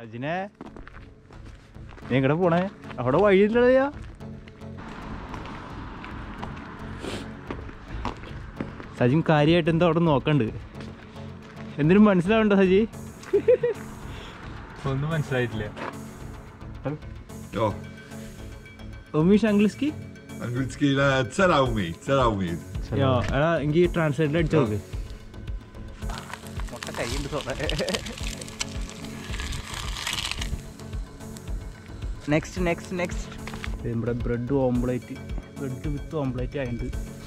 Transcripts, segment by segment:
സജിനെ നീ എങ്ങടെ പോണേ അവിടെ വഴിയില്ലതയാ സജിൻ കാര്യമായിട്ട് എന്തോ അവിടെ നോക്കണ്ട് എന്തിനും മനസ്സിലാവണ്ട സജി ഒന്നും മനസ്സിലായിട്ടില്ല Ja, ഒമീഷ് അംഗ്ലീസ്കി angielski целał mi, целał mi. യോ എടാ എനിക്ക് ട്രാൻസ്ലേറ്റർ അടിച്ചു നോക്ക് മൊട്ട കൈയുണ്ട് നെക്സ്റ്റ് നെക്സ്റ്റ് നെക്സ്റ്റ് നമ്മുടെ bread omelette bread with omelette ആയിട്ടുണ്ട്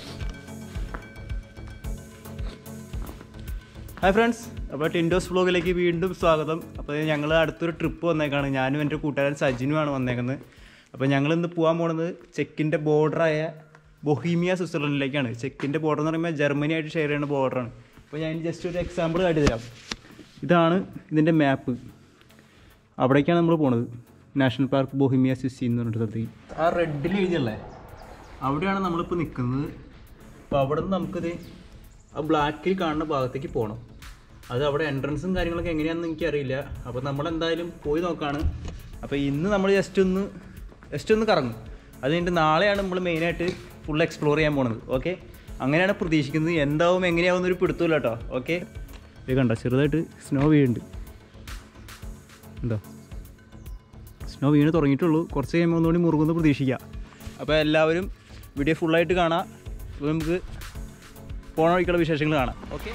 ഹായ് ഫ്രണ്ട്സ് അപ്പോൾ ടിൻഡോസ് വ്ളോഗിലേക്ക് വീണ്ടും സ്വാഗതം അപ്പോൾ ഞങ്ങൾ അടുത്തൊരു ട്രിപ്പ് വന്നേക്കാണ് ഞാനും എൻ്റെ കൂട്ടുകാരൻ സജിനുമാണ് വന്നേക്കുന്നത് അപ്പോൾ ഞങ്ങൾ ഇന്ന് പോകാൻ പോണത് ചെക്കിൻ്റെ ബോർഡറായ ബൊഹീമിയ സ്വിറ്റ്സർലൻഡിലേക്കാണ് ചെക്കിൻ്റെ ബോർഡർ എന്ന് പറയുമ്പോൾ ജർമ്മനി ആയിട്ട് ഷെയർ ചെയ്യുന്ന ബോർഡറാണ് അപ്പോൾ ഞാൻ ജസ്റ്റ് ഒരു എക്സാമ്പിൾ കാട്ടി തരാം ഇതാണ് ഇതിൻ്റെ മാപ്പ് അവിടേക്കാണ് നമ്മൾ പോണത് നാഷണൽ പാർക്ക് ബൊഹിമിയ സ്വിസ്സി എന്ന് പറഞ്ഞിട്ട് സ്ഥലത്തേക്ക് ആ റെഡിൽ എഴുതിയല്ലേ അവിടെയാണ് നമ്മളിപ്പോൾ നിൽക്കുന്നത് അപ്പോൾ അവിടെ നിന്ന് നമുക്കിത് ആ ബ്ലാക്കിൽ കാണുന്ന ഭാഗത്തേക്ക് പോകണം അത് അവിടെ എൻട്രൻസും കാര്യങ്ങളൊക്കെ എങ്ങനെയാണെന്ന് എനിക്കറിയില്ല അപ്പോൾ നമ്മളെന്തായാലും പോയി നോക്കാണ് അപ്പോൾ ഇന്ന് നമ്മൾ ജസ്റ്റ് ഒന്ന് ജസ്റ്റ് ഒന്ന് കറങ്ങും അത് കഴിഞ്ഞിട്ട് നാളെയാണ് നമ്മൾ മെയിനായിട്ട് ഫുൾ എക്സ്പ്ലോർ ചെയ്യാൻ പോണത് ഓക്കെ അങ്ങനെയാണ് പ്രതീക്ഷിക്കുന്നത് എന്താവും എങ്ങനെയാവും എന്നൊരു പിടുത്തമില്ല കേട്ടോ ഓക്കെ ഇത് കണ്ടോ ചെറുതായിട്ട് സ്നോ വീഴുന്നുണ്ട് ഉണ്ടോ സ്നോ വീണ് തുടങ്ങിയിട്ടുള്ളൂ കുറച്ച് കഴിയുമ്പോൾ ഒന്നുകൂടി മുറുകുന്ന് പ്രതീക്ഷിക്കാം അപ്പോൾ എല്ലാവരും വീഡിയോ ഫുള്ളായിട്ട് കാണാം അപ്പോൾ നമുക്ക് പോണ വഴിക്കുള്ള വിശേഷങ്ങൾ കാണാം ഓക്കെ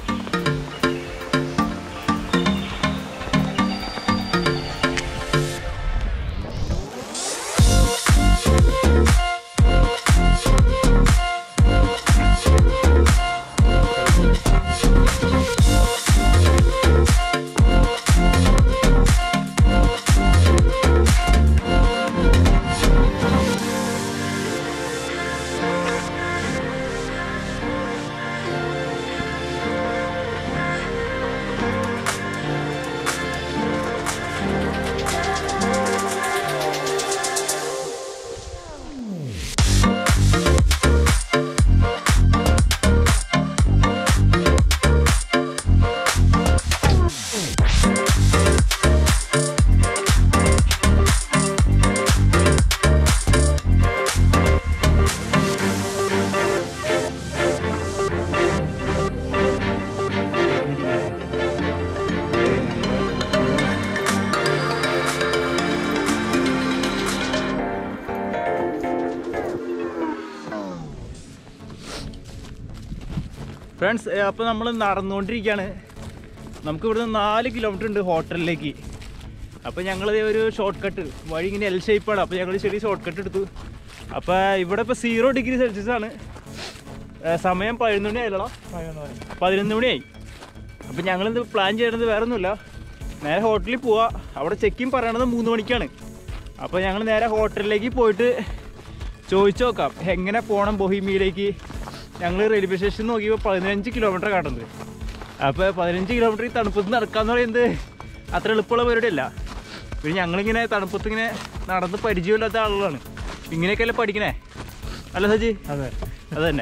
ഫ്രണ്ട്സ് അപ്പോൾ നമ്മൾ നടന്നുകൊണ്ടിരിക്കുകയാണ് നമുക്ക് ഇവിടുന്ന് നാല് കിലോമീറ്റർ ഉണ്ട് ഹോട്ടലിലേക്ക് അപ്പോൾ ഞങ്ങൾ ഒരു ഷോർട്ട് കട്ട് വഴി ഇങ്ങനെ എൽ ഷേപ്പാണ് അപ്പോൾ ഞങ്ങൾ ചെറിയ ഷോർട്ട് കട്ട് എടുത്തു അപ്പോൾ ഇവിടെ ഇപ്പോൾ സീറോ ഡിഗ്രി സെൽഷ്യസ് ആണ് ഏ, സമയം പതിനൊന്ന് മണി ആയല്ലോ പതിനൊന്ന് മണിയായി അപ്പോൾ ഞങ്ങളിത് പ്ലാൻ ചെയ്യണത് വേറെ ഒന്നുമില്ല നേരെ ഹോട്ടലിൽ പോവാ അവിടെ ചെക്കിങ് പറയണത് മൂന്ന് മണിക്കാണ് അപ്പോൾ ഞങ്ങൾ നേരെ ഹോട്ടലിലേക്ക് പോയിട്ട് ചോദിച്ചു നോക്കാം എങ്ങനെ പോകണം ബൊഹീമിയയിലേക്ക് ഞങ്ങൾ റെയിൽവേ സ്റ്റേഷൻ നോക്കിയപ്പോൾ പതിനഞ്ച് കിലോമീറ്റർ കാട്ടുന്നത് അപ്പോൾ പതിനഞ്ച് കിലോമീറ്റർ ഈ തണുപ്പത്ത് നടക്കാന്ന് പറയുന്നത് അത്ര എളുപ്പമുള്ള പരിപാടിയല്ല പിന്നെ ഞങ്ങളിങ്ങനെ തണുപ്പത്ത് ഇങ്ങനെ നടന്ന് പരിചയമില്ലാത്ത ആളുകളാണ് ഇങ്ങനെയൊക്കെയല്ലേ പഠിക്കണേ അല്ല സജി അതെ അത് തന്നെ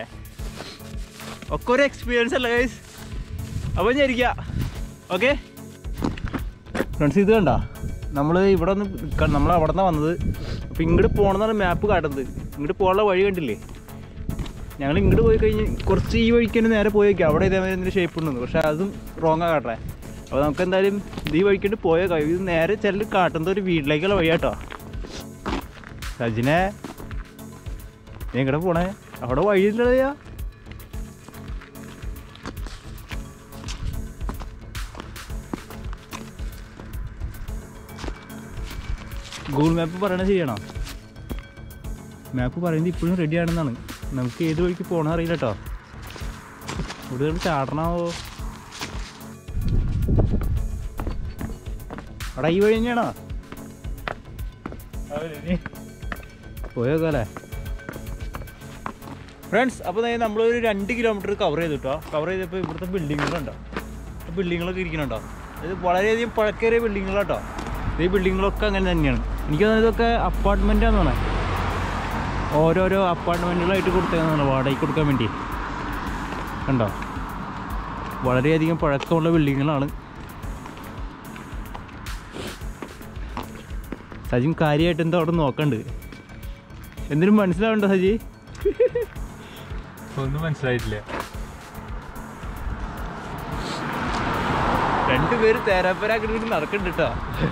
ഒക്കെ ഒരു എക്സ്പീരിയൻസ് അല്ല ഗൈസ് അപ്പോൾ ഞാൻ ഇരിക്കുക ഓക്കെ ഫ്രണ്ട്സ് ഇത് കണ്ട നമ്മൾ ഇവിടെ ഒന്ന് നമ്മൾ അവിടെ നിന്നാണ് വന്നത് അപ്പോൾ ഇങ്ങോട്ട് പോകണമെന്നാണ് മാപ്പ് കാട്ടുന്നത് ഇങ്ങോട്ട് പോകാനുള്ള വഴി കണ്ടില്ലേ ഞങ്ങൾ ഇങ്ങോട്ട് പോയി കഴിഞ്ഞ് കുറച്ച് ഈ വഴിക്ക് തന്നെ നേരെ പോയി നോക്കി അവിടെ ഇതേമാതിരി എന്തെങ്കിലും ഷേപ്പ് ഉണ്ടെന്ന് പക്ഷേ അതും റോങ്ങാണ് കാട്ടേ അപ്പോൾ നമുക്ക് എന്തായാലും ഇത് ഈ വഴിക്കിട്ട് പോയേക്കാം ഇത് നേരെ ചിലർ കാട്ടുന്നത് ഒരു വീട്ടിലേക്കുള്ള വഴിയാട്ടോ സജിനെ നീ എങ്ങടെ പോണേ അവിടെ വഴിയില്ലതയാ ഗൂഗിൾ മാപ്പ് പറയണത് ശരിയാണോ മാപ്പ് പറയുന്നത് ഇപ്പോഴും റെഡി ആണെന്നാണ് നമുക്ക് ഏത് വഴിക്ക് പോകണം അറിയില്ല കേട്ടോ ഇവിടെ ചാടണാവോ അവിടെ ഈ വഴി തന്നെയാണോ പോയേക്കല്ലേ ഫ്രണ്ട്സ് അപ്പോൾ നമ്മളൊരു രണ്ട് കിലോമീറ്റർ കവർ ചെയ്തു കേട്ടോ കവർ ചെയ്തപ്പോൾ ഇവിടുത്തെ ബിൽഡിങ്ങുകളുണ്ടോ ബിൽഡിങ്ങുകളൊക്കെ ഇരിക്കണുണ്ടോ ഇത് വളരെയധികം പഴക്കേറിയ ബിൽഡിങ്ങുകളാട്ടോ ഈ ബിൽഡിങ്ങുകളൊക്കെ അങ്ങനെ തന്നെയാണ് എനിക്ക് തോന്നുന്നത് ഇതൊക്കെ അപ്പാർട്ട്മെൻറ്റാന്ന് തോന്നേ ഓരോരോ അപ്പാർട്ട്മെൻറ്റുകളായിട്ട് കൊടുത്തേക്കാണ് വാടകയ്ക്ക് കൊടുക്കാൻ വേണ്ടി കണ്ടോ വളരെയധികം പഴക്കമുള്ള ബിൽഡിങ്ങുകളാണ് സജിൻ കാര്യമായിട്ട് എന്തോ അവിടെ നോക്കണ്ട് എന്തിനും മനസ്സിലാവണ്ടോ സജി ഒന്നും മനസ്സിലായിട്ടില്ല രണ്ടുപേര് തേരാപ്പരാക്കിട്ട് നടക്കണ്ട് കേട്ടോ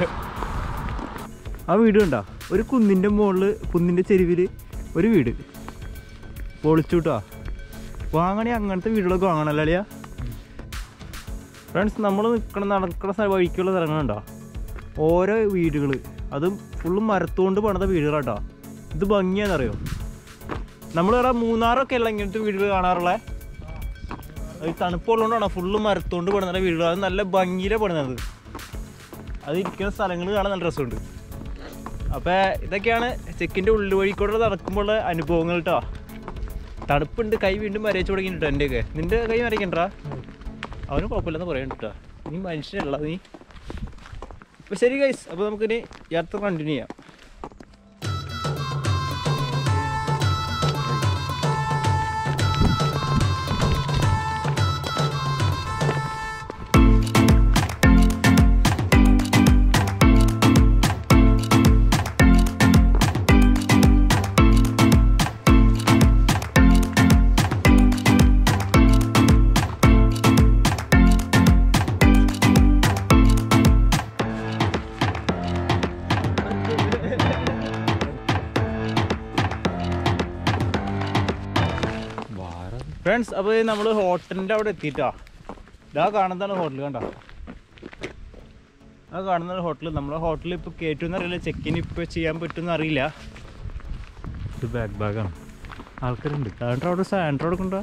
ആ വീട് കണ്ടോ ഒരു കുന്നിൻ്റെ മുകളിൽ കുന്നിൻ്റെ ചെരുവിൽ ഒരു വീട് പൊളിച്ചു കേട്ടോ വാങ്ങണേ അങ്ങനത്തെ വീടുകളൊക്കെ വാങ്ങണല്ലോ അളിയാ ഫ്രണ്ട്സ് നമ്മൾ നിൽക്കണ നടക്കണ സ്ഥ- വഴിക്കുള്ള സ്ഥലങ്ങളുണ്ടോ ഓരോ വീടുകൾ അതും ഫുള്ളും മരത്തുകൊണ്ട് പണിത വീടുകളാട്ടോ ഇത് ഭംഗിയാണെന്നറിയോ നമ്മൾ ഇവിടെ മൂന്നാറൊക്കെ അല്ല ഇങ്ങനത്തെ വീടുകൾ കാണാറുള്ളത് അത് തണുപ്പുള്ളതുകൊണ്ടാണ് ഫുള്ള് മരത്തോണ്ട് പണിത വീടുകൾ അത് നല്ല ഭംഗിയിലാണ് പണിതത് അത് ഇരിക്കുന്ന സ്ഥലങ്ങൾ കാണാൻ നല്ല രസമുണ്ട് അപ്പോൾ ഇതൊക്കെയാണ് ചെക്കിൻ്റെ ഉള്ളിൽ വഴിക്കൂടെ നടക്കുമ്പോഴുള്ള അനുഭവങ്ങൾ കേട്ടോ തണുപ്പുണ്ട് കൈ വീണ്ടും വരച്ചു തുടങ്ങിയിട്ടോ എൻ്റെയൊക്കെ നിൻ്റെ കൈ വരയ്ക്കണ്ടാ അവന് കുഴപ്പമില്ലെന്ന് പറയണ്ട കേട്ടോ നീ മനുഷ്യനല്ല നീ അപ്പോൾ ശരി ഗൈസ് അപ്പോൾ നമുക്കിനി യാത്ര കണ്ടിന്യൂ ചെയ്യാം വാറ ഫ്രണ്ട്സ് അപ്പോൾ നമ്മൾ ഹോട്ടലിൻ്റെ അവിടെ എത്തിയിട്ടാ ഇതാ കാണുന്നതാണ് ഹോട്ടൽ കണ്ടോ ആ കാണുന്നതാണ് ഹോട്ടൽ നമ്മളെ ഹോട്ടലിൽ ഇപ്പോൾ കയറ്റുമെന്ന് അറിയില്ല ചെക്കിന് ഇപ്പോൾ ചെയ്യാൻ പറ്റുമെന്ന് അറിയില്ല ഇത് ബാക്ക് ബാഗാണ് ആൾക്കാരുണ്ട് സാൻഡ്രോ അവിടെ സാൻഡ്രോ എടുക്കണ്ടോ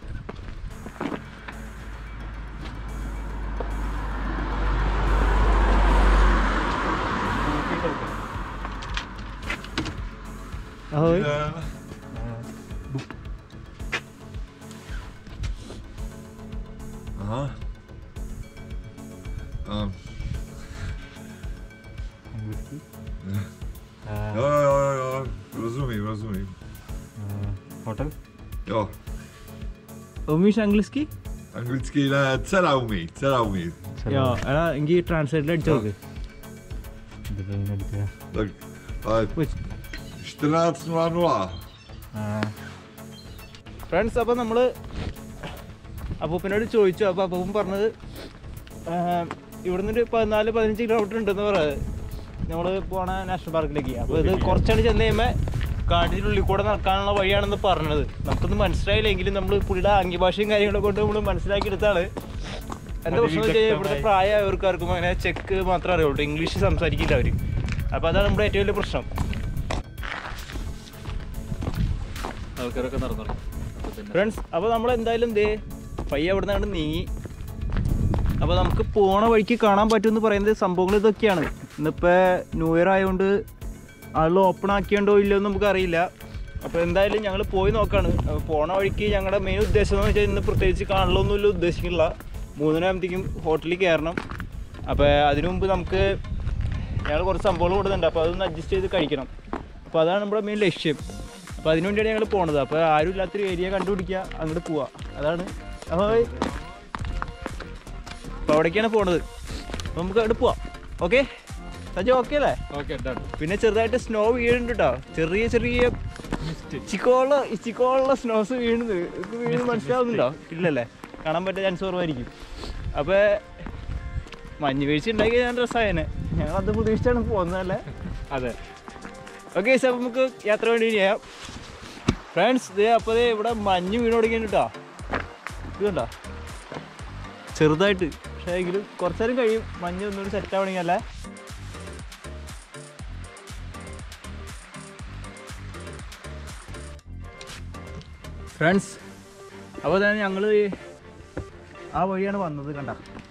Ahoy. Aha. Um, ja, ja, ja, ja. Rozumím, rozumím. Hotel Jo, ഉമീഷ് അംഗ്ലിസ്കി anglicky ne, dcera umí, dcera umí. യോ എടാ എനിക്ക് ട്രാൻസ്ലേറ്ററിൽ അടിച്ചു നോക്ക് ഇതിപ്പോ എങ്ങനെ എടുക്കുക Tak, ale 14.00. ഫ്രണ്ട്സ് അപ്പോൾ നമ്മൾ അപ്പൂപ്പനോട് ചോദിച്ചു അപ്പോൾ അപ്പൂപ്പൻ പറഞ്ഞത് ആഹ്, ഇവിടുന്ന് ഒരു പതിനാല് പതിനഞ്ച് കിലോമീറ്റർ ഉണ്ടെന്ന് പറയുന്നത് നമ്മൾ പോണ നാഷണൽ പാർക്കിലേക്ക് അപ്പോൾ ഇത് കുറച്ചാണ് ചെന്ന് കഴിയുമ്പോൾ കാട്ടിനുള്ളിൽ കൂടെ നടക്കാനുള്ള വഴിയാണെന്ന് പറഞ്ഞത് നമുക്കൊന്നും മനസ്സിലായില്ലെങ്കിലും നമ്മൾ പുള്ളിയുടെ ആംഗ്യഭാഷയും കാര്യങ്ങളൊക്കെ കൊണ്ട് നമ്മൾ മനസ്സിലാക്കിയെടുത്താണ് എന്താ പ്രശ്നം എന്ന് വെച്ച് കഴിഞ്ഞാൽ ഇവിടുത്തെ പ്രായമായവർക്കാർക്കും അങ്ങനെ ചെക്ക് മാത്രമേ അറിയുള്ളൂ ഇംഗ്ലീഷ് സംസാരിക്കില്ല അവർ അപ്പോൾ അതാണ് നമ്മുടെ ഏറ്റവും വലിയ പ്രശ്നം ആൾക്കാരൊക്കെ നടന്നു ഫ്രണ്ട്സ് അപ്പോൾ നമ്മൾ എന്തായാലും ദേ പയ്യെ അവിടെ നിന്ന് നീങ്ങി അപ്പോൾ നമുക്ക് പോണ വഴിക്ക് കാണാൻ പറ്റുമെന്ന് പറയുന്നത് സംഭവങ്ങൾ ഇതൊക്കെയാണ് ഇന്നിപ്പോൾ ന്യൂ ഇയർ ആയതുകൊണ്ട് ആളുകൾ ഓപ്പൺ ആക്കിയുണ്ടോ ഇല്ലയോ എന്ന് നമുക്ക് അറിയില്ല അപ്പോൾ എന്തായാലും ഞങ്ങൾ പോയി നോക്കാണ് അപ്പോൾ പോണ വഴിക്ക് ഞങ്ങളുടെ മെയിൻ ഉദ്ദേശം എന്ന് വെച്ചാൽ ഇന്ന് പ്രത്യേകിച്ച് കാണലൊന്നുമില്ല ഉദ്ദേശിക്കുന്നില്ല മൂന്നരാകുമ്പോഴത്തേക്കും ഹോട്ടലിൽ കയറണം അപ്പോൾ അതിനു മുമ്പ് നമുക്ക് ഞങ്ങൾ കുറച്ച് സംഭവങ്ങൾ കൊടുക്കുന്നുണ്ട് അപ്പോൾ അതൊന്ന് അഡ്ജസ്റ്റ് ചെയ്ത് കഴിക്കണം അപ്പോൾ അതാണ് നമ്മുടെ മെയിൻ ലക്ഷ്യം അപ്പോൾ അതിനു വേണ്ടിയാണ് ഞങ്ങൾ പോണത് അപ്പോൾ ആരും ഇല്ലാത്തൊരു ഏരിയ കണ്ടുപിടിക്കുക അങ്ങോട്ട് പോവുക അതാണ് അപ്പോൾ അപ്പോൾ അവിടേക്കാണ് പോണത് അപ്പോൾ നമുക്ക് അങ്ങോട്ട് പോവാം ഓക്കെ സജി ഓക്കെ അല്ലേ ഓക്കെ ഡൺ പിന്നെ ചെറുതായിട്ട് സ്നോ വീഴുന്നുണ്ട് കേട്ടോ ചെറിയ ചെറിയ ചിക്കോള ചിക്കോളുള്ള സ്നോസ് വീഴുന്നത് ഇത് വീഴുന്നത് മനസ്സിലാവുന്നുണ്ടോ ഇല്ലല്ലേ കാണാൻ പറ്റിയ ചാൻസ് കുറവായിരിക്കും അപ്പോൾ മഞ്ഞ് വീഴ്ച ഉണ്ടാക്കി ഞാൻ രസമായേനെ ഞങ്ങളത് പ്രതീക്ഷിച്ചാണ് പോകുന്നതല്ലേ അതെ ഓക്കെ സാർ നമുക്ക് യാത്ര വേണ്ടി ചെയ്യാം ഫ്രണ്ട്സ് ഇതേ അപ്പോൾ ദേ ഇവിടെ മഞ്ഞ് വീണ് തുടങ്ങിയിട്ടുണ്ട് കേട്ടോ ഇത് കണ്ടോ ചെറുതായിട്ട് പക്ഷേ എങ്കിലും കുറച്ച് നേരം കഴിയും മഞ്ഞ് ഒന്നുകൂടി സെറ്റ് ആവണമെങ്കിൽ അല്ലേ ഫ്രണ്ട്സ് അപ്പോൾ തന്നെ ഞങ്ങൾ ആ വഴിയാണ് വന്നത് കണ്ട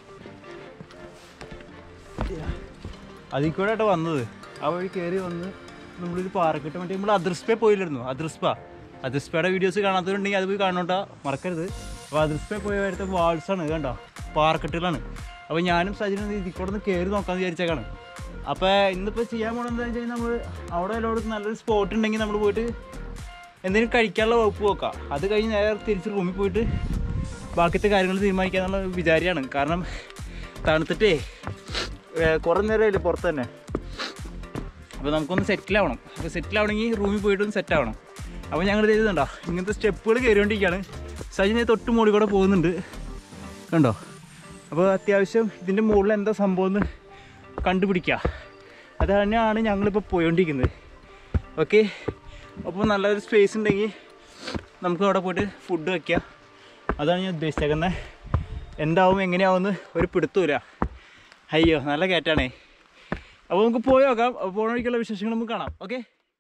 അതിൽ കൂടെ ആട്ടോ വന്നത് ആ വഴി കയറി വന്ന് നമ്മളൊരു പാറക്കെട്ട് മറ്റേ നമ്മൾ അതിർസ്പേ പോയില്ലായിരുന്നു അതിർസ്പ അതിർസ്പയുടെ വീഡിയോസ് കാണാത്തതുണ്ടെങ്കിൽ അത് പോയി കാണോട്ടാ മറക്കരുത് അപ്പോൾ അതിർസ്പേ പോയ അടുത്ത വാൾസാണ് ഇത് കണ്ടോ പാറക്കെട്ടുകളാണ് അപ്പോൾ ഞാനും സജിനും ഇതിൽ കൂടെ ഒന്ന് കയറി നോക്കാമെന്ന് വിചാരിച്ചേക്കാണ് അപ്പോൾ ഇന്നിപ്പോൾ ചെയ്യാൻ പോകണമെന്ന് വെച്ച് കഴിഞ്ഞാൽ നമ്മൾ അവിടെ എല്ലായിടത്തും നല്ലൊരു സ്പോട്ട് ഉണ്ടെങ്കിൽ നമ്മൾ പോയിട്ട് എന്തെങ്കിലും കഴിക്കാനുള്ള വകുപ്പ് നോക്കാം അത് കഴിഞ്ഞ് നേരെ തിരിച്ച് റൂമിൽ പോയിട്ട് ബാക്കിത്തെ കാര്യങ്ങൾ തീരുമാനിക്കാന്നുള്ള വിചാരിയാണ് കാരണം തണുത്തിട്ടേ ഏ, കുറേ നേരമായില്ലേ പുറത്ത് തന്നെ അപ്പോൾ നമുക്കൊന്ന് സെറ്റിൽ ആവണം അപ്പോൾ സെറ്റിൽ ആവണമെങ്കിൽ റൂമിൽ പോയിട്ട് ഒന്ന് സെറ്റ് ആവണം അപ്പോൾ ഞങ്ങൾ ചെയ്തിട്ടുണ്ടോ ഇങ്ങനത്തെ സ്റ്റെപ്പുകൾ കയറിക്കൊണ്ടിരിക്കുകയാണ് സജിനെ തൊട്ട് മുകളിൽ കൂടെ പോകുന്നുണ്ട് കണ്ടോ അപ്പോൾ അത്യാവശ്യം ഇതിൻ്റെ മുകളിൽ എന്താ സംഭവം എന്ന് കണ്ടുപിടിക്കുക അത് തന്നെയാണ് ഞങ്ങളിപ്പോൾ പോയിക്കൊണ്ടിരിക്കുന്നത് ഓക്കെ അപ്പോൾ നല്ലൊരു സ്പേസ് ഉണ്ടെങ്കിൽ നമുക്ക് അവിടെ പോയിട്ട് ഫുഡ് വയ്ക്കാം അതാണ് ഞാൻ ഉദ്ദേശിച്ചേക്കുന്നത് എന്താവും എങ്ങനെയാവുമെന്ന് ഒരു പിടുത്തൂല അയ്യോ നല്ല കയറ്റാണേ അപ്പോൾ നമുക്ക് പോയി നോക്കാം അപ്പോൾ പോണ വഴിക്കുള്ള വിശേഷങ്ങൾ നമുക്ക് കാണാം ഓക്കെ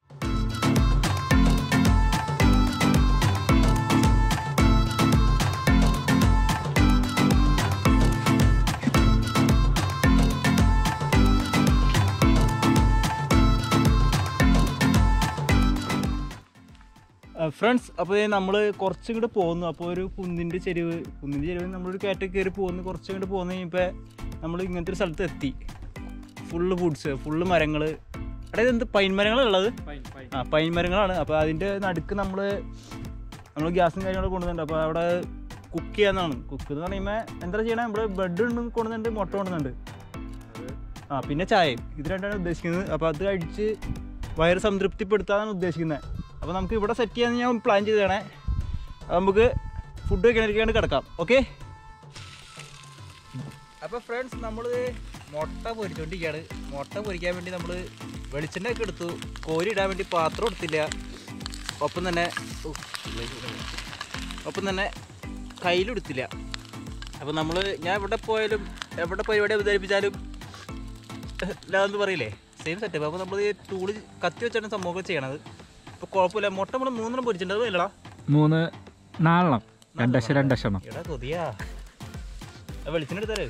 ഫ്രണ്ട്സ് അപ്പോൾ നമ്മൾ കുറച്ചും കൂടെ പോകുന്നു അപ്പോൾ ഒരു കുന്നിൻ്റെ ചെരുവ് കുന്നിൻ്റെ ചെരുവ് നമ്മളൊരു കയറ്റം കയറി പോകുന്നു കുറച്ചും കൂടെ പോകുന്ന കഴിഞ്ഞപ്പോൾ നമ്മൾ ഇങ്ങനത്തെ ഒരു സ്ഥലത്ത് എത്തി ഫുള്ള് ഫുഡ്സ് ഫുള്ള് മരങ്ങൾ അതായത് എന്ത് പൈൻ മരങ്ങളുള്ളത് ആ പൈൻ മരങ്ങളാണ് അപ്പോൾ അതിൻ്റെ നടുക്ക് നമ്മൾ നമ്മൾ ഗ്യാസും കാര്യങ്ങളൊക്കെ കൊണ്ടുവന്നുണ്ട് അപ്പോൾ അവിടെ കുക്ക് ചെയ്യാന്നാണ് കുക്ക് എന്ന് പറയുമ്പോൾ എന്താ ചെയ്യണേ നമ്മൾ ബ്രെഡ് കൊണ്ടുവന്നുണ്ട് മുട്ട കൊണ്ടുവന്നുണ്ട് ആ പിന്നെ ചായയും ഇത് രണ്ടാണ് ഉദ്ദേശിക്കുന്നത് അപ്പോൾ അത് കഴിച്ച് വയറ് സംതൃപ്തിപ്പെടുത്താനാണ് ഉദ്ദേശിക്കുന്നത് അപ്പോൾ നമുക്ക് ഇവിടെ സെറ്റ് ചെയ്യാൻ ഞാൻ പ്ലാൻ ചെയ്തതാണ് അപ്പോൾ നമുക്ക് ഫുഡ് കഴിക്കാണ്ടിരിക്കാണ്ട് കിടക്കാം ഓക്കെ അപ്പോൾ ഫ്രണ്ട്സ് നമ്മൾ മുട്ട പൊരിച്ചുകൊണ്ടിരിക്കുകയാണ് മുട്ട പൊരിക്കാൻ വേണ്ടി നമ്മൾ വെളിച്ചെണ്ണ ഒക്കെ എടുത്തു കോരി ഇടാൻ വേണ്ടി പാത്രം എടുത്തില്ല ഒപ്പം തന്നെ ഉഫ്, ഒപ്പം തന്നെ കയ്യിലെടുത്തില്ല അപ്പോൾ നമ്മൾ ഞാൻ എവിടെ പോയാലും എവിടെ പരിപാടി അവതരിപ്പിച്ചാലും ഇല്ലാന്ന് പറയില്ലേ സെയിം സെറ്റപ്പ് അപ്പോൾ നമ്മൾ ഈ ടൂള് കത്തി വെച്ചാണ് സംഭവമൊക്കെ ചെയ്യണത് അപ്പോൾ കുഴപ്പമില്ല മുട്ട നമ്മൾ മൂന്നെണ്ണം പൊരിച്ചിട്ടുണ്ട് ഇല്ലടാ മൂന്ന് നാലെണ്ണം രണ്ടശ രണ്ടശെണ്ണം എടാ കൊതിയാ ആ വെളിച്ചെണ്ണ എടുത്താലേ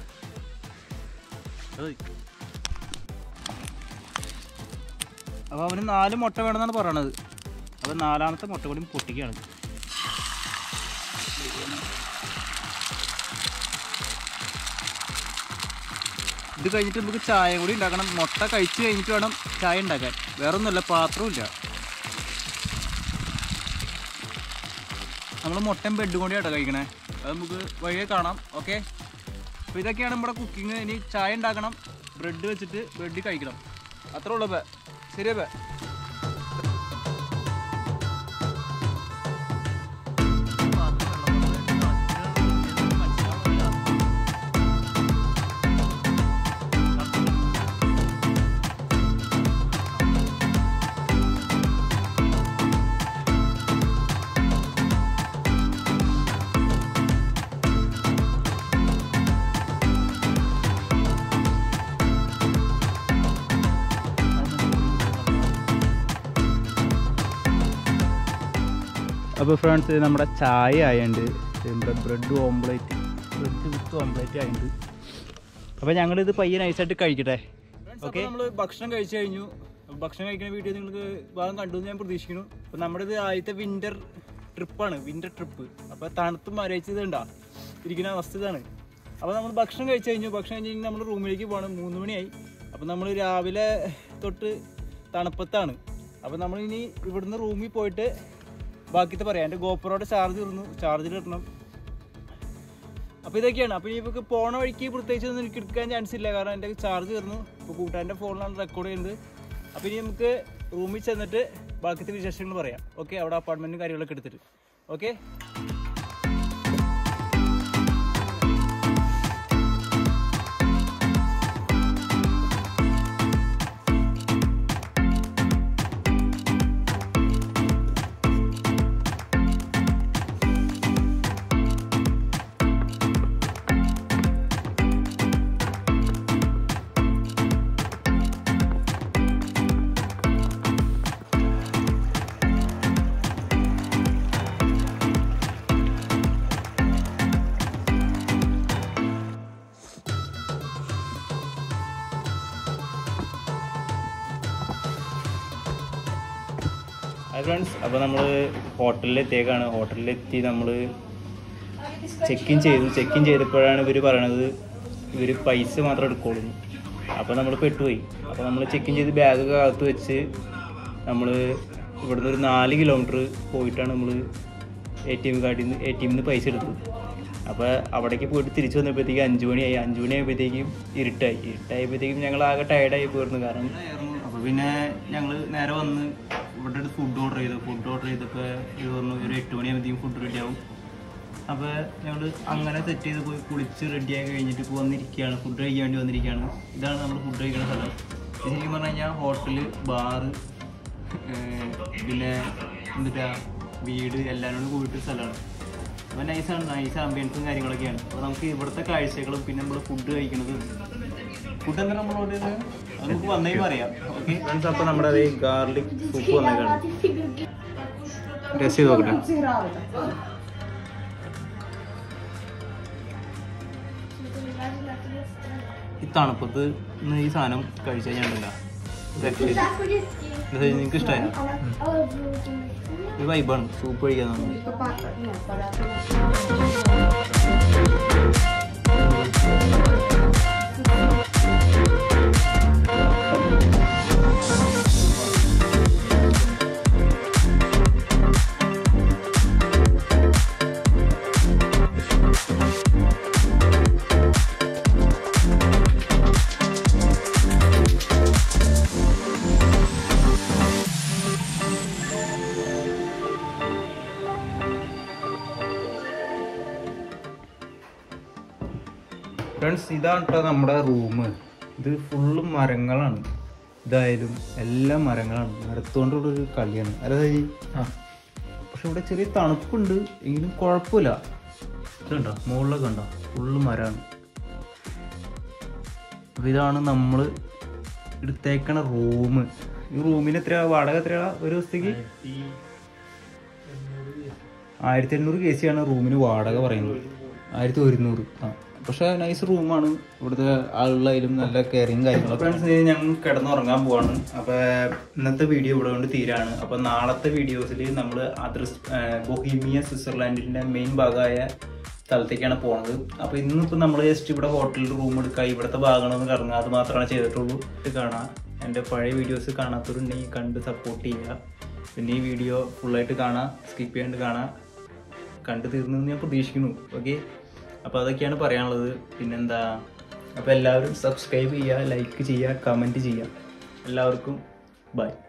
അപ്പോൾ അവന് നാല് മുട്ട വേണമെന്നാണ് പറയണത് അപ്പോൾ നാലാമത്തെ മുട്ട കൂടി പൊട്ടിക്കുകയാണ് ഇത് കഴിഞ്ഞിട്ട് നമുക്ക് ചായ കൂടി ഉണ്ടാക്കണം മുട്ട കഴിച്ച് കഴിഞ്ഞിട്ട് വേണം ചായ ഉണ്ടാക്കാൻ വേറെ ഒന്നുമല്ല പാത്രമില്ല നമ്മൾ മുട്ടയും ബെഡും കൂടി കേട്ടോ കഴിക്കണേ അത് നമുക്ക് വഴിയെ കാണാം ഓക്കെ അപ്പോൾ ഇതൊക്കെയാണ് നമ്മുടെ കുക്കിംഗ് ഇനി ചായ ഉണ്ടാക്കണം ബ്രെഡ് വെച്ചിട്ട് ബ്രെഡ് കഴിക്കണം അത്രേ ഉള്ളൂ ബേ ശരി ബേ അപ്പോൾ ഫ്രണ്ട്സ് നമ്മുടെ ചായ ആയുണ്ട് നമ്മുടെ ബ്രെഡ് ഓംപ്ലേറ്റ് ബ്രെഡ് വിത്ത് ഓംപ്ലേറ്റ് ആയുണ്ട് അപ്പോൾ ഞങ്ങളിത് പയ്യെ നൈസായിട്ട് കഴിക്കട്ടെ ഓക്കെ നമ്മൾ ഭക്ഷണം കഴിച്ചു കഴിഞ്ഞു ഭക്ഷണം കഴിക്കുന്ന വീഡിയോ നിങ്ങൾക്ക് ഭാഗം കണ്ടു എന്ന് ഞാൻ പ്രതീക്ഷിക്കുന്നു അപ്പോൾ നമ്മുടെ ഇത് ആദ്യത്തെ വിൻ്റർ ട്രിപ്പാണ് വിൻ്റർ ട്രിപ്പ് അപ്പോൾ തണുത്ത് മരവിച്ചത് ഉണ്ടാ ഇരിക്കുന്ന അവസ്ഥ ഇതാണ് അപ്പോൾ നമ്മൾ ഭക്ഷണം കഴിച്ചു കഴിഞ്ഞു ഭക്ഷണം കഴിഞ്ഞ് കഴിഞ്ഞ് നമ്മൾ റൂമിലേക്ക് പോകണം മൂന്ന് മണിയായി അപ്പോൾ നമ്മൾ രാവിലെ തൊട്ട് തണുപ്പത്താണ് അപ്പോൾ നമ്മൾ ഇനി ഇവിടുന്ന് റൂമിൽ പോയിട്ട് ബാക്കിത്തെ പറയാം എൻ്റെ ഗോപ്രോയുടെ ചാർജ് തീർന്നു ചാർജിൽ ഇടണം അപ്പോൾ ഇതൊക്കെയാണ് അപ്പോൾ ഇനിയിപ്പോൾ പോണ വഴിക്ക് പ്രത്യേകിച്ച് ഒന്നും എനിക്ക് എടുക്കാൻ ചാൻസ് ഇല്ല കാരണം എൻ്റെ ചാർജ് തീർന്നു ഇപ്പോൾ കൂട്ടാൻ്റെ ഫോണിലാണ് റെക്കോർഡ് ചെയ്യുന്നത് അപ്പോൾ ഇനി നമുക്ക് റൂമിൽ ചെന്നിട്ട് ബാക്കിത്തെ വിശേഷങ്ങൾ പറയാം ഓക്കെ അവിടെ അപ്പാർട്ട്മെൻറ്റും കാര്യങ്ങളൊക്കെ എടുത്തിട്ട് ഓക്കെ ഹായ് ഫ്രണ്ട്സ് അപ്പോൾ നമ്മൾ ഹോട്ടലിലെത്തിയേക്കാണ് ഹോട്ടലിലെത്തി നമ്മൾ ചെക്ക് ഇൻ ചെയ്തു ചെക്ക് ഇൻ ചെയ്തപ്പോഴാണ് ഇവർ പറയണത് ഇവർ പൈസ മാത്രം എടുക്കുള്ളൂ അപ്പോൾ നമ്മൾ പെട്ടുപോയി അപ്പോൾ നമ്മൾ ചെക്ക് ഇൻ ചെയ്ത് ബാഗ് അകത്ത് വെച്ച് നമ്മൾ ഇവിടുന്ന് ഒരു നാല് കിലോമീറ്റർ പോയിട്ടാണ് നമ്മൾ എ ടി എം കാർഡിൽ നിന്ന് എ ടി എമ്മിൽ നിന്ന് പൈസ എടുത്തത് അപ്പോൾ അവിടേക്ക് പോയിട്ട് തിരിച്ചു വന്നപ്പോഴത്തേക്കും അഞ്ച് മണിയായി അഞ്ച് മണി ആയപ്പോഴത്തേക്കും ഇരുട്ടായി ഇരുട്ടായപ്പോഴത്തേക്കും ഞങ്ങൾ ആകെ ടയർഡായി പോയിരുന്നു കാരണം അപ്പോൾ അപ്പോൾ പിന്നെ ഞങ്ങൾ നേരെ വന്ന് ഇവിടെ ഫുഡ് ഓർഡർ ചെയ്തു ഫുഡ് ഓർഡർ ചെയ്തപ്പോൾ ഇത് പറഞ്ഞു ഒരു എട്ട് മണിയാകുമ്പോഴത്തേക്കും ഫുഡ് റെഡി ആവും അപ്പോൾ ഞങ്ങൾ അങ്ങനെ സെറ്റ് ചെയ്ത് പോയി കുളിച്ച് റെഡിയായി കഴിഞ്ഞിട്ട് ഇപ്പോൾ വന്നിരിക്കുകയാണ് ഫുഡ് കഴിക്കാൻ വേണ്ടി വന്നിരിക്കുകയാണ് ഇതാണ് നമ്മൾ ഫുഡ് കഴിക്കുന്ന സ്ഥലം ഇത് ശരിക്കും പറഞ്ഞു കഴിഞ്ഞാൽ ഹോട്ടല് ബാറ് പിന്നെ എന്നിട്ടാ വീട് എല്ലാവരും കൂടി കൂടിയിട്ട് സ്ഥലമാണ് അപ്പോൾ നൈസാണ് നൈസ് ആംബിയൻസും കാര്യങ്ങളൊക്കെയാണ് അപ്പോൾ നമുക്ക് ഇവിടുത്തെ കാഴ്ചകളും പിന്നെ നമ്മൾ ഫുഡ് കഴിക്കുന്നതും ഫുഡ് എന്താ നമ്മൾ ഓർഡർ ചെയ്തത് അത് നമുക്ക് വന്നേ പറയാം ഓക്കെ ഫ്രണ്ട്സ് അപ്പോൾ നമ്മുടെ അതേ ഗാർലിക് സൂപ്പ് വന്നേക്കാണ് ടേസ്റ്റ് ചെയ്ത് നോക്കട്ടെ ഈ തണുപ്പത്ത് ഇന്ന് ഈ സാധനം കഴിച്ചാൽ ഞാനില്ല നിങ്ങൾക്ക് ഇഷ്ടമായ ഒരു വൈബാണ് സൂപ്പ് കഴിക്കാൻ ഫ്രണ്ട്സ് ഇതാണ് കേട്ടോ നമ്മുടെ റൂം ഇത് ഫുള്ള് മരങ്ങളാണ് ഇതായാലും എല്ലാം മരങ്ങളാണ് മരത്തോണ്ടുള്ള ഒരു കളിയാണ് അതായത് പക്ഷെ ഇവിടെ ചെറിയ തണുപ്പുണ്ട് എങ്കിലും കുഴപ്പമില്ല ഇതുണ്ടോ മുകളിലൊക്കെ ഉണ്ടോ ഫുള്ള് മരമാണ് അപ്പോൾ ഇതാണ് നമ്മൾ എടുത്തേക്കണ റൂം ഈ റൂമിന് എത്രയാ വാടക എത്രയാ ഒരു ദിവസത്തേക്ക് ആയിരത്തി എണ്ണൂറ് കെ സി ആണ് റൂമിന് വാടക പറയുന്നത് ആയിരത്തി ഒരുന്നൂറ് ആ പക്ഷെ നൈസ് റൂമാണ് ഇവിടുത്തെ ആളുകളായാലും നല്ല കെയറിങ് കാര്യങ്ങളൊക്കെ ഫ്രണ്ട്സ് ഞങ്ങൾ കിടന്നുറങ്ങാൻ പോവാണ് അപ്പൊ ഇന്നത്തെ വീഡിയോ ഇവിടെ കൊണ്ട് തീരാണ് അപ്പൊ നാളത്തെ വീഡിയോസിൽ നമ്മൾ അതർ ബൊഹീമിയ സ്വിറ്റ്സർലാൻഡിന്റെ മെയിൻ ഭാഗമായ സ്ഥലത്തേക്കാണ് പോണത് അപ്പൊ ഇന്നിപ്പോ നമ്മൾ ജസ്റ്റ് ഇവിടെ ഹോട്ടലിൽ റൂം എടുക്കുക ഇവിടുത്തെ ഭാഗങ്ങളൊന്ന് കറങ്ങുക അത് മാത്രമാണ് ചെയ്തിട്ടുള്ളൂ ഇത് കാണാം എൻ്റെ പഴയ വീഡിയോസ് കാണാത്തവരുണ്ടെങ്കിൽ കണ്ട് സപ്പോർട്ട് ചെയ്യുക പിന്നെ ഈ വീഡിയോ ഫുള്ളായിട്ട് കാണാം സ്കിപ്പ് ചെയ്യാണ്ട് കാണാം കണ്ടു തീർന്നെന്ന് ഞാൻ പ്രതീക്ഷിക്കുന്നു ഓക്കെ അപ്പോൾ അതൊക്കെയാണ് പറയാനുള്ളത് പിന്നെന്താ അപ്പോൾ എല്ലാവരും സബ്സ്ക്രൈബ് ചെയ്യുക ലൈക്ക് ചെയ്യുക കമൻറ്റ് ചെയ്യുക എല്ലാവർക്കും ബൈ